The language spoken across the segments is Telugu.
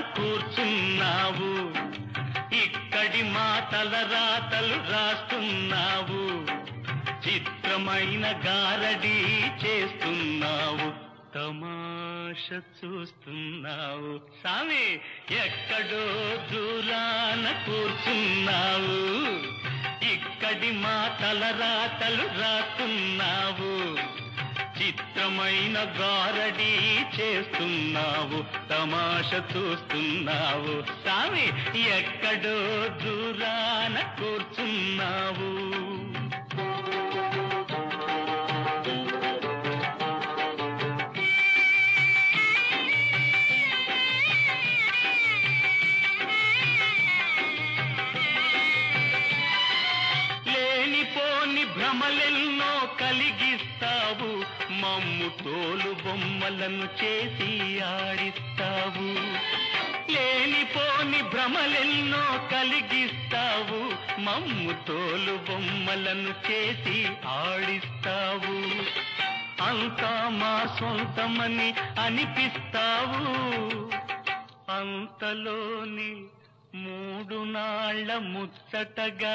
కూర్చున్నావు ఇక్కడి మాటల రాతలు రాస్తున్నావు చిత్రమైన గారడి చేస్తున్నావు తమాష చూస్తున్నావు సామి ఎక్కడో దూరాన కూర్చున్నావు ఇక్కడి మాటల రాతలు రాస్తున్నావు చిత్రమైన గారడి చేస్తున్నావు తమాష చూస్తున్నావు సామి ఎక్కడో దూరాన కూర్చున్నావు లేనిపోని భ్రమలెన్నో కలిగిస్తావు మమ్ము తోలు బొమ్మలను చేసి ఆడిస్తావు లేనిపోని భ్రమలెన్నో కలిగిస్తావు మమ్ము తోలు బొమ్మలను చేసి ఆడిస్తావు అంతా మా సొంతమని అనిపిస్తావు అంతలోని మూడు నాళ్ల ముచ్చటగా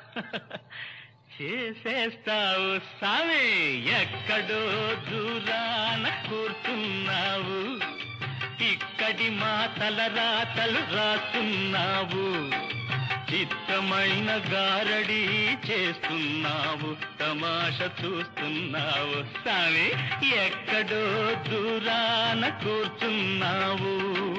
చేసేస్తావు సామి ఎక్కడో దూరాన కూర్చున్నావు ఇక్కడి మాటల రాతలు రాస్తున్నావు చిత్తమైన గారడి చేస్తున్నావు తమాష చూస్తున్నావు సామి ఎక్కడో దూరాన కూర్చున్నావు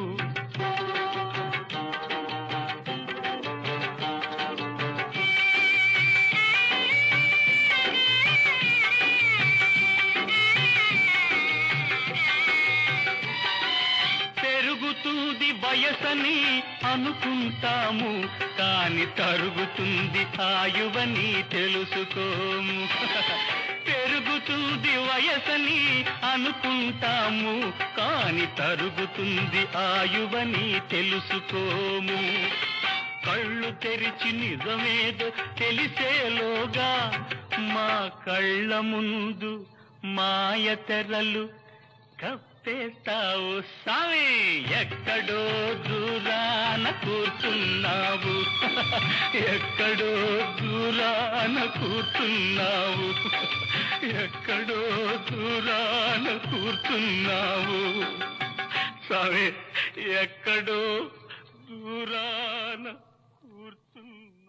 పెరుగుతుంది వయసని అనుకుంటాము కాని తరుగుతుంది ఆయువని తెలుసుకోము పెరుగుతుంది వయసని అనుకుంటాము కాని తరుగుతుంది ఆయువని తెలుసుకోము కళ్ళు తెరిచి నిజమేదో తెలిసేలోగా మా కళ్ళ ముందు మాయ తెరలు కప్పేస్తావు సామి ఎక్కడో దూరాన కూర్చున్నావు ఎక్కడో దూరాన కూర్చున్నావు ఎక్కడో దూరాన కూర్చున్నావు స్వామి ఎక్కడో దూరాన కూర్చున్నావు